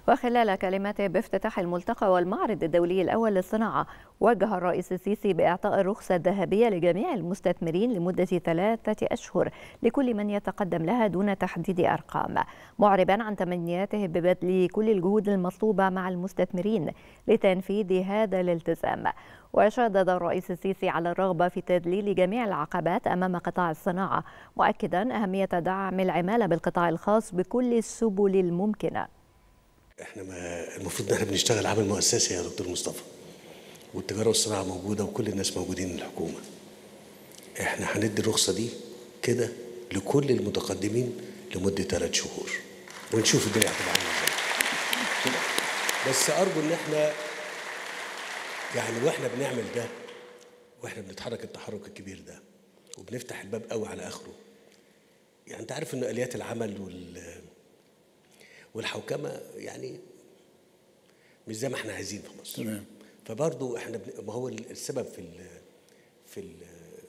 وخلال كلمته بافتتاح الملتقى والمعرض الدولي الأول للصناعة وجه الرئيس السيسي بإعطاء الرخصة الذهبية لجميع المستثمرين لمدة ثلاثة أشهر لكل من يتقدم لها دون تحديد أرقام معربا عن تمنياته ببذل كل الجهود المطلوبة مع المستثمرين لتنفيذ هذا الالتزام وشدد الرئيس السيسي على الرغبة في تذليل جميع العقبات أمام قطاع الصناعة مؤكدا أهمية دعم العمالة بالقطاع الخاص بكل السبل الممكنة احنا ما المفروض ان احنا بنشتغل عمل مؤسسي يا دكتور مصطفى والتجاره والصناعه موجوده وكل الناس موجودين من الحكومه احنا هندي الرخصه دي كده لكل المتقدمين لمده ثلاث شهور ونشوف الدنيا هتبقى عامله ازاي بس ارجو ان احنا يعني واحنا بنعمل ده واحنا بنتحرك التحرك الكبير ده وبنفتح الباب قوي على اخره يعني انت عارف ان اليات العمل وال والحوكمه يعني مش زي ما احنا عايزين في مصر تمام فبرضه احنا بن... ما هو السبب في ال في ال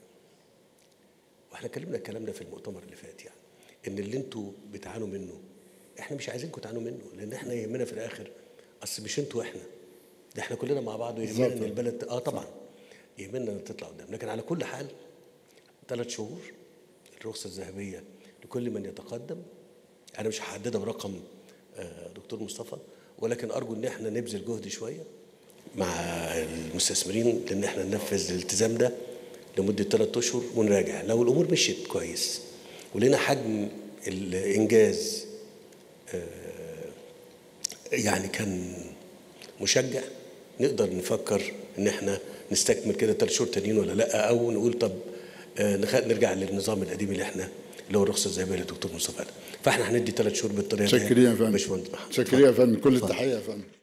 واحنا اتكلمنا الكلام ده في المؤتمر اللي فات يعني ان اللي انتوا بتعانوا منه احنا مش عايزينكم تعانوا منه لان احنا يهمنا في الاخر اصل مش انتوا احنا ده احنا كلنا مع بعض ويهمنا ان بالظبط. البلد اه طبعا يهمنا ان تطلع قدام لكن على كل حال ثلاث شهور الرخصه الذهبيه لكل من يتقدم انا مش هحددها برقم آه، دكتور مصطفى ولكن ارجو ان احنا نبذل جهد شويه مع المستثمرين لان احنا ننفذ الالتزام ده لمده ثلاث اشهر ونراجع لو الامور مشيت كويس ولقينا حجم الانجاز آه، يعني كان مشجع نقدر نفكر ان احنا نستكمل كده ثلاث شهور تانيين ولا لا او نقول طب آه، نخ- نرجع للنظام القديم اللي احنا اللي هو الرخصه الذهبيه اللي الدكتور مصطفى قال. فاحنا هندي ثلاث شهور بالطريقه دي شكرا يا فندم باشمهندس محمد شكرا يا فندم كل اتفضل. التحيه يا فندم